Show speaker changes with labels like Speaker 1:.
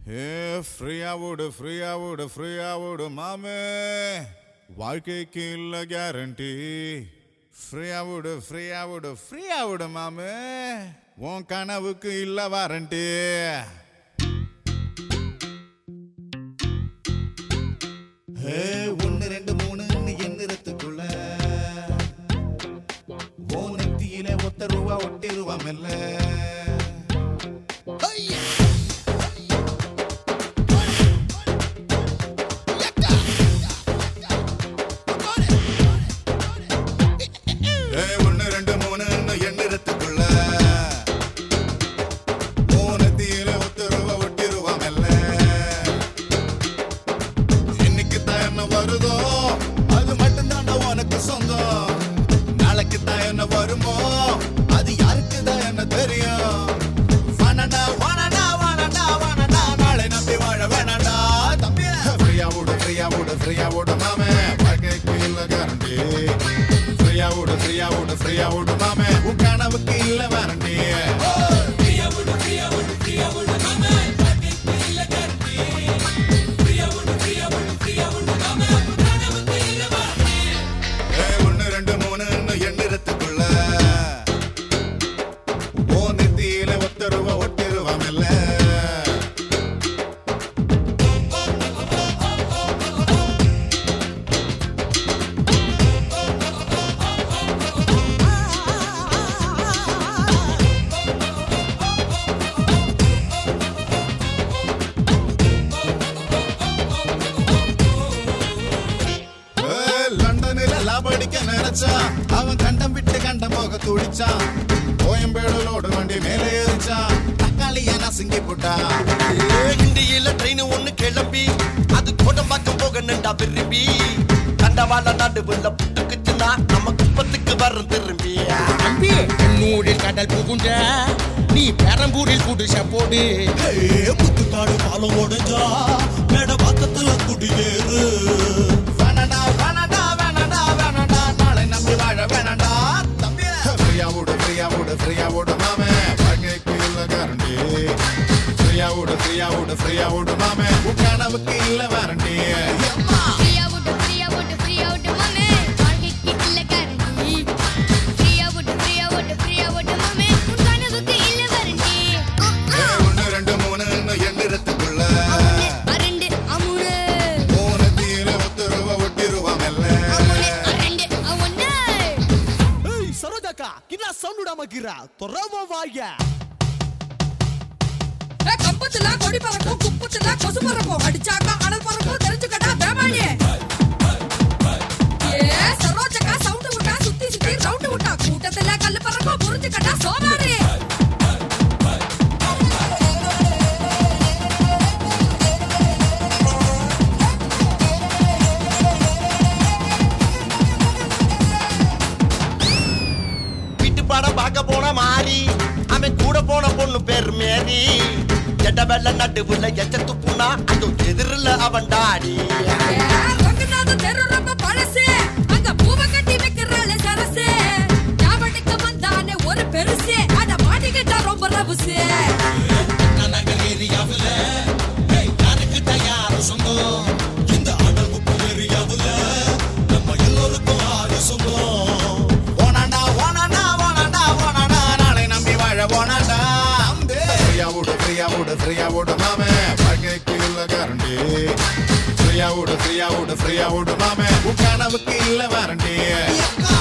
Speaker 1: ஏ ஃப்ரீயா விடு ஃப்ரீயா விடு ஃப்ரீயா விடு மாமே வாழ்க்கைக்கு இல்ல கேரண்டி ஃப்ரீயா விடு ஃப்ரீயா விடு ஃப்ரீயா விடு மாமே உன் கனவுக்கு இல்ல வாரண்டி ஏ ஒன்னு ரெண்டு மூணு எந்திரத்துக்குள்ள ஓ நெத்தியில ஒத்த ரூபா ஒட்டிருவா மெல்ல ஏய், ஒண்ணு, ரெண்டு, மூணுன்னு எண்ணிறத்துக்குள்ள. மூணத்தியில ஒத்து ரூபா, ஒட்டி ரூபா மெல்ல. இன்னைக்குத்தான் என்ன வருதோ, அது மட்டும்தான்டா உனக்கு சொந்தம். நாளைக்குத்தான் என்ன வருமோ, அது யாருக்குதான் என்ன தெரியும் வானடா, வானடா, வானடா, வானடா, நாளை நம்பி வாழ வேணாண்டா, தம்பி. ஃப்ரீயா விடு, ஃப்ரீயா விடு, ஃப்ரீயா விடு மாமே, வாழ்க்கைக்கு இல்ல guarantee. ஃப்ரீயா விடு ஃப்ரீயா விடு ஃப்ரீயா விடு மாமே உன் கனவுக்கு இல்ல வாரண்டி ஒன்னு ரெண்டு மூணுன்னு எண்ணிறத்துக்குள்ள ஓ நெத்தியில ஒத்த ரூபா ஒட்டிருவா மெல்ல ஏய், லண்டனில லாபம் அடிக்க நினைச்சான் அவன் கண்டம் விட்டு கண்டம் போக துடிச்சான் கோயம்பேடுலோடு வண்டி மேலே ஏறிச்சான் தக்காளிய நசுங்கி போட்டான்
Speaker 2: இந்தியில ட்ரெயின் ஒண்ணு கிளம்பி அது கோடம்பாக்கம் போக நின்றா விரும்பி கண்டவாள நடுவுல புட்டுக்குச்சுன்னா நம்ம குப்பத்துக்கு வரும் திரும்பி
Speaker 3: தம்பி கண்ணூரில் கடல் புகுண்ட நீ பெரம்பூரில் குடிசை போடு
Speaker 2: முத்துக்காடு பாலம் உடைஞ்சா மேட பக்கத்துல குடியேறு
Speaker 1: வேணடா வேணடா வேணடா வேணடா நாளை நம்பி வாழ வேணடா தம்பி ஃப்ரீயா விடு ஃப்ரீயா விடு ஃப்ரீயா விடு மாமே வாழ்க்கைக்கு இல்ல கேரண்டி ஃப்ரீயா விடு ஃப்ரீயா விடு ஃப்ரீயா விடு மாமே உன் கனவுக்கு இல்ல வாரண்டி
Speaker 4: ஃப்ரீயா விட்டு ஃப்ரீயா விட்டு ஃப்ரீயா விட்டு மாமே வாழ்க்கைக்கு இல்ல கேரண்டி ஃப்ரீயா விட்டு ஃப்ரீயா விட்டு ஃப்ரீயா விட்டு மாமே உன் கனவுக்கு இல்ல வாரண்டி
Speaker 1: ஒன்னு ரெண்டு மூணுன்னு எண்ணிறத்துக்குள்ள
Speaker 4: அரண்டு அமுனு
Speaker 1: மூணத்தியில ஒத்து ரூபா ஒட்டி ரூபா மெல்ல
Speaker 4: அமுனு அரண்டு அவனு
Speaker 2: ஏய் சரோஜாக்கா கின்னா சவுண்ட் விடாமக்கிறா தொறாம வாயா
Speaker 5: ஏ, கம்பத்துல கொடி பறக்கும் குப்பத்துல கொசு பறக்கும் அடிச்சாக்கா அனல் பறக்கும் தெரிஞ்சுக்கடா வேமாளி ஏ சரோஜக்கா சவுண்ட் விட்டா சுத்தி சுத்தி ரவுண்ட் விட்டா கூட்டத்துல கல்லு பறக்கும் புரிஞ்சுக்கடா சோமாரி
Speaker 2: வீட்டு படம் பார்க்க போன மாறி அவன் கூட போன பொண்ணு பேர் மேரி எட்ட வெள்ள நடுவுல எச்ச துப்புனா அது எதிரில் அவன் டாடி
Speaker 5: ஏ, ரங்கநாத தெரு ரொம்ப பழசு அங்க பூவை கட்டி வைக்கிறாளே சரசு யாவடிக்க வந்தானே ஒரு பெருசு அத மாட்டிக்கிட்டா ரொம்ப ரவுசு
Speaker 3: நகர் ஏரியாவில் யாருக்கு தயார் சொந்தம் இந்த அடல் உப்பு ஏரியாவில் நம்ம எல்லோருக்கும் ஆறு சொந்தம்
Speaker 1: ஓனாண்டா ஓனாண்டா ஓனாண்டா ஓனாண்டா நாளை நம்பி வாழ ஓனாண்டா ஃப்ரீயா விடு ஃப்ரீயா விடு ஃப்ரீயா விடு மாமே வாழ்க்கைக்கு இல்ல கேரண்டி ஃப்ரீயா விடு ஃப்ரீயா விடு ஃப்ரீயா விடு மாமே உன் கனவுக்கு இல்ல வாரண்டி